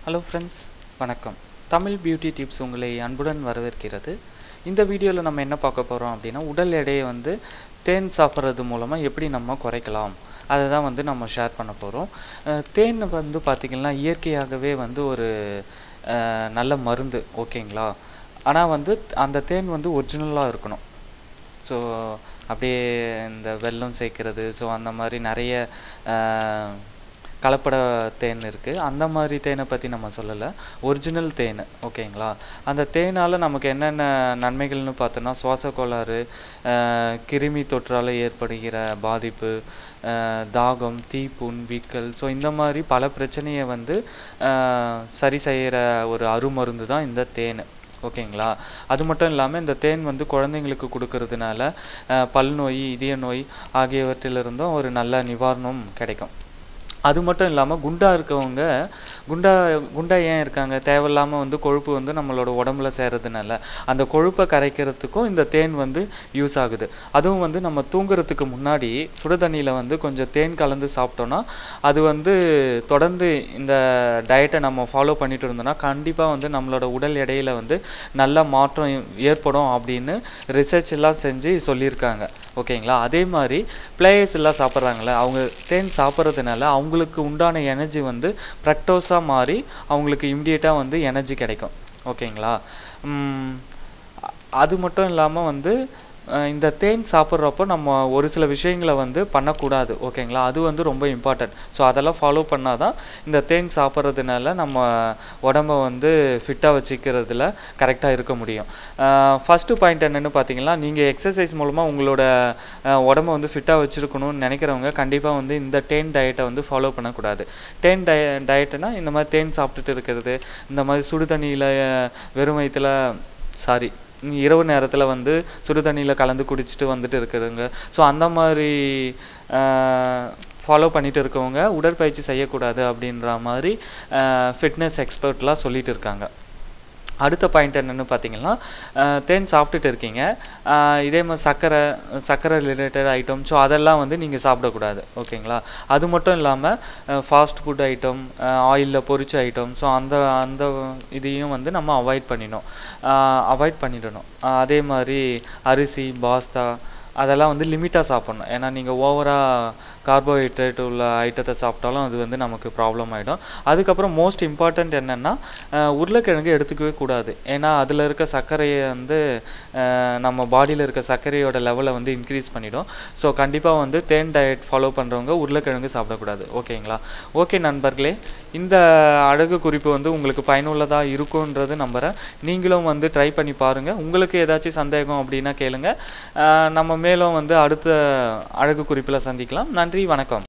hello friends வணக்கம் Tamil beauty tips உங்களை அன்புடன் வரவேற்கிறது இந்த வீடியோவில் நம்ம என்ன பார்க்க போகிறோம் அப்படின்னா உடல் எடையை வந்து தேன் சாப்பிட்றது மூலமாக எப்படி நம்ம குறைக்கலாம் அதை தான் வந்து நம்ம ஷேர் பண்ண போகிறோம் தேன் வந்து பார்த்திங்கன்னா இயற்கையாகவே வந்து ஒரு அஹ், நல்ல மருந்து ஓகேங்களா ஆனால் வந்து அந்த தேன் வந்து ஒரிஜினலாக இருக்கணும் ஸோ அப்படியே இந்த வெல்லம் சேர்க்கறது ஸோ அந்த மாதிரி நிறைய அஹ், கலப்பட தேன் இருக்குது அந்த மாதிரி தேனை பற்றி நம்ம சொல்லலை ஒரிஜினல் தேன் ஓகேங்களா அந்த தேனால் நமக்கு என்னென்ன நன்மைகள்னு பார்த்தோன்னா சுவாச கோளாறு அஹ், கிருமி தொற்றால் ஏற்படுகிற பாதிப்பு அஹ், தாகம் தீப்புண் வீக்கல் ஸோ இந்த மாதிரி பல பிரச்சனையை வந்து அஹ், சரி செய்கிற ஒரு அருமருந்து தான் இந்த தேன் ஓகேங்களா அது மட்டும் இல்லாமல் இந்த தேன் வந்து குழந்தைங்களுக்கு கொடுக்கறதுனால அஹ், பல் நோய் இதய நோய் ஆகியவற்றிலிருந்தும் ஒரு நல்ல நிவாரணம் கிடைக்கும் அது மட்டும் இல்லாமல் குண்டா இருக்கவங்க குண்டா குண்டா ஏன் இருக்காங்க தேவையில்லாமல் வந்து கொழுப்பு வந்து நம்மளோட உடம்புல சேர்றதுனால அந்த கொழுப்பை கரைக்கிறதுக்கும் இந்த தேன் வந்து யூஸ் ஆகுது அதுவும் வந்து நம்ம தூங்குறதுக்கு முன்னாடி சுடு தண்ணியில் வந்து கொஞ்சம் தேன் கலந்து சாப்பிட்டோன்னா அது வந்து தொடர்ந்து இந்த டயட்டை நம்ம ஃபாலோ பண்ணிட்டு இருந்தோம்னா கண்டிப்பாக வந்து நம்மளோட உடல் எடையில வந்து நல்ல மாற்றம் ஏற்படும் அப்படின்னு ரிசர்ச் எல்லாம் செஞ்சு சொல்லியிருக்காங்க ஓகேங்களா அதே மாதிரி பிளேயர்ஸ் எல்லாம் சாப்பிட்றாங்கல்ல அவங்க தேன் சாப்பிட்றதுனால அவங்களுக்கு உண்டான எனர்ஜி வந்து ப்ரக்டோஸாக மாறி அவங்களுக்கு இம்மிடியேட்டாக வந்து எனர்ஜி கிடைக்கும் ஓகேங்களா உம், அ- அது மட்டும் இல்லாமல் வந்து அஹ், இந்த தேன் சாப்பிட்றப்போ நம்ம ஒரு சில விஷயங்களை வந்து பண்ணக்கூடாது ஓகேங்களா அது வந்து ரொம்ப இம்பார்ட்டன்ட் ஸோ அதெல்லாம் ஃபாலோ பண்ணால் தான் இந்த தேன் சாப்பிட்றதுனால நம்ம உடம்ப வந்து ஃபிட்டாக வச்சுக்கிறதுல கரெக்டாக இருக்க முடியும் ஃபஸ்ட்டு பாயிண்ட் என்னென்னு பார்த்தீங்கன்னா நீங்கள் எக்ஸசைஸ் மூலமாக உங்களோட அஹ், உடம்ப வந்து ஃபிட்டாக வச்சுருக்கணும்னு நினைக்கிறவங்க கண்டிப்பாக வந்து இந்த தேன் டயட்டை வந்து ஃபாலோ பண்ணக்கூடாது தேன் டய டயட்டுனா இந்த மாதிரி தேன் சாப்பிட்டுட்டு இருக்கிறது இந்த மாதிரி சுடு தண்ணியில் வெறும் வயிற்றுல சாரி இரவு நேரத்தில் வந்து சுடு தண்ணியில் கலந்து குடிச்சிட்டு வந்துட்டு இருக்கிறவங்க ஸோ அந்த மாதிரி ஃபாலோ பண்ணிட்டு இருக்கவங்க உடற்பயிற்சி செய்யக்கூடாது அப்படின்ற மாதிரி ஃபிட்னஸ் எக்ஸ்பர்ட்லாம் சொல்லிட்டு இருக்காங்க அடுத்த பாயிண்ட் என்னன்னு பார்த்தீங்கன்னா அஹ், தேன் சாப்பிட்டுட்டு இருக்கீங்க அஹ், இதே மாதிரி சர்க்கரை சர்க்கரை ரிலேட்டட் ஐட்டம் ஸோ அதெல்லாம் வந்து நீங்கள் சாப்பிடக்கூடாது ஓகேங்களா அது மட்டும் இல்லாமல் ஃபாஸ்ட் ஃபுட் ஐட்டம் ஆயிலில் பொரிச்ச ஐட்டம் ஸோ அந்த அந்த இதையும் வந்து நம்ம அவாய்ட் பண்ணிடணும் அவாய்ட் பண்ணிடணும் அஹ், அதே மாதிரி அரிசி பாஸ்தா அதெல்லாம் வந்து லிமிட்டாக சாப்பிட்ணும் ஏன்னா நீங்கள் ஓவராக கார்போஹைட்ரேட் உள்ள ஐட்டத்தை சாப்பிட்டாலும் அது வந்து நமக்கு ப்ராப்ளம் ஆகிடும் அதுக்கப்புறம் மோஸ்ட் இம்பார்ட்டண்ட் என்னென்னா உருளைக்கிழங்கு எடுத்துக்கவே கூடாது ஏன்னா அதில் இருக்க சர்க்கரையை வந்து அஹ், நம்ம பாடியில் இருக்க சர்க்கரையோட லெவலை வந்து இன்க்ரீஸ் பண்ணிடும் ஸோ கண்டிப்பாக வந்து தேன் டயட் ஃபாலோ பண்ணுறவங்க உருளைக்கிழங்கு சாப்பிடக்கூடாது ஓகேங்களா ஓகே நண்பர்களே இந்த அழகு குறிப்பு வந்து உங்களுக்கு பயனுள்ளதாக இருக்குன்றது நம்புகிறேன் நீங்களும் வந்து ட்ரை பண்ணி பாருங்கள் உங்களுக்கு ஏதாச்சும் சந்தேகம் அப்படின்னா கேளுங்க அஹ், நம்ம மேலும் வந்து அடுத்த அழகு குறிப்பில் சந்திக்கலாம் நன்றி வணக்கம்